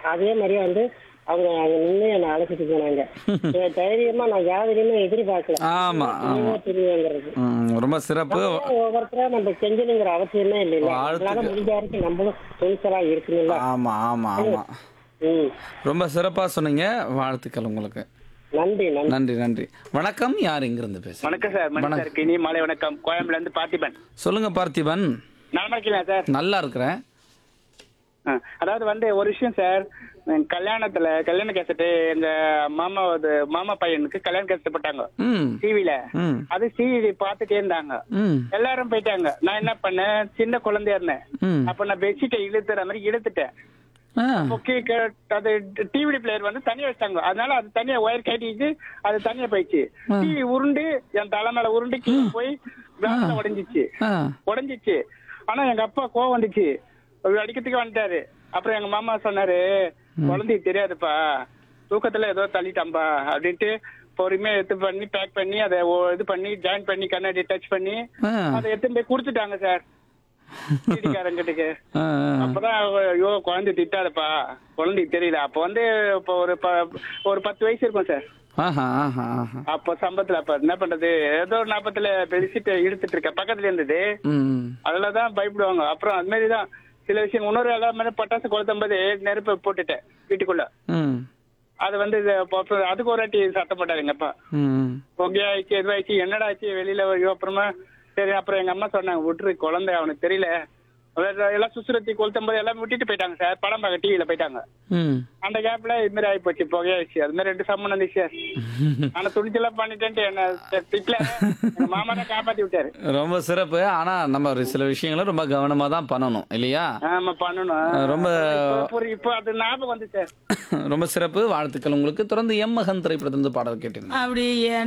அதே மாதிரியே வந்து அவங்க அங்க நின்று என்னை அழைச்சிட்டு போனாங்க என் தைரியமா நான் யாரையுமே எதிர்பார்க்கல ஆமா ஆமா தெரியுங்கிறது ம், ரொம்ப சிறப்பு ஒவ்வொருத்தரா நம்ம செஞ்சணுங்கிற அவசியமே இல்லைல்ல வாழ்த்துக்கள். நம்மளால முடிஞ்ச வரைக்கும் நம்மளும் துணிச்சலா இருக்கணும்ல ஆமா ஆமா ஆமா ம் ரொம்ப சிறப்பா சொன்னீங்க வாழ்த்துக்கள் உங்களுக்கு நன்றி நன்றி நன்றி நன்றி வணக்கம் யார் இங்கிருந்து பேசுறீங்க வணக்கம் சார் மணி சார் இனி மாலை வணக்கம் கோயம்புல இருந்து பார்த்திபன் சொல்லுங்க பார்த்திபன் நலமா இருக்கீங்களா சார் நல்லா இருக்கிறேன் ஆ, அதாவது வந்து ஒரு விஷயம் சார் என் கல்யாணத்துல கல்யாண கேசட்டு எங்க மாமா அது மாமா பையனுக்கு கல்யாண கேசட்டு போட்டாங்க ம் டிவில ம் அது டிவி பார்த்துட்டே இருந்தாங்க ம் எல்லாரும் போயிட்டாங்க நான் என்ன பண்ணேன் சின்ன குழந்தையா இருந்தேன் ம் அப்ப நான் பெட்ஷீட்டை இழுத்துற மாதிரி இழுத்துட்டேன் ஆ ஓகே அது டிவி பிளேயர் வந்து தனியா வச்சாங்க அதனால அது தனியா ஒயர் கட்டிட்டு அது தனியா போயிடுச்சு டிவி உருண்டு என் தலை மேல உருண்டு கீழே போய் கிளாஸ்ல உடைஞ்சிச்சு ஆ உடைஞ்சிச்சு ஆனா எங்க அப்பா கோவம் வந்துச்சு அவர் அடிக்கிறதுக்கு வந்துட்டாரு அப்புறம் எங்க மாமா சொன்னாரு குழந்தைக்கு தெரியாதுப்பா தூக்கத்துல ஏதோ தள்ளிட்டாம்பா அப்படின்ட்டு பொறுமையா எடுத்து பண்ணி பேக் பண்ணி அதை ஓ- இது பண்ணி ஜாயின் பண்ணி கண்ணாடி டச் பண்ணி ஆ அதை எடுத்து போய் கொடுத்துட்டாங்க சார் வீட்டுக்காரங்கிட்டுக்கு ஆ, ஆ. அப்பதான் அவ, ஐயோ குழந்தை திட்டாதப்பா குழந்தைக்கு தெரியல அப்ப வந்து இப்போ ஒரு ப- ஒரு பத்து வயசு இருக்கும் சார் ஆஹா ஆஹா ஆஹா அப்ப சம்பத்துல அப்ப என்ன பண்றது ஏதோ ஒரு நாப்பத்துல பெருசிட்டு இழுத்துட்டு இருக்க பக்கத்துல இருந்தது ம் அதுலதான் பயப்படுவாங்க அப்புறம் அது மாதிரிதான் சில விஷயம் இன்னொரு எல்லாமே பட்டாசு கொளுத்தும்போது நெருப்பு போட்டுட்டேன் வீட்டுக்குள்ள ம் அது வந்து இது அப்ப அதுக்கு ஒரு வாட்டி சத்தம் போட்டாரு எங்க அப்பா ம் ஓகே ஆயிடுச்சு எதுவாயிடுச்சு என்னடா ஆச்சு வெளியில ஐயோ, அப்புறமா சரி அப்புறம் எங்க அம்மா சொன்னாங்க விட்டுரு குழந்தை அவனுக்கு தெரியல வேற எல்லாம் சுசுரத்தி கொளுத்தும் போது எல்லாம் விட்டுட்டு போயிட்டாங்க சார் படம் பார்க்க டிவில போயிட்டாங்க ம் அந்த கேப்ல இது மாதிரி ஆகி போச்சு புகையாச்சு அது மாதிரி ரெண்டு சம்மன் வந்துச்சு சார் ஆனா துணிச்சலாம் பண்ணிட்டேன்ட்டு என்ன திட்டல எங்க மாமா தான் காப்பாத்தி விட்டாரு ரொம்ப சிறப்பு ஆனா நம்ம ஒரு சில விஷயங்களை ரொம்ப கவனமா தான் பண்ணணும் இல்லையா ஆமா பண்ணணும் ரொம்ப இப்போ புரி- இப்போ அது ஞாபகம் வந்து சார் ரொம்ப சிறப்பு வாழ்த்துக்கள் உங்களுக்கு தொடர்ந்து எம் மகன் திரைப்படத்திலிருந்து பாடல் கேட்டீங்க அப்படி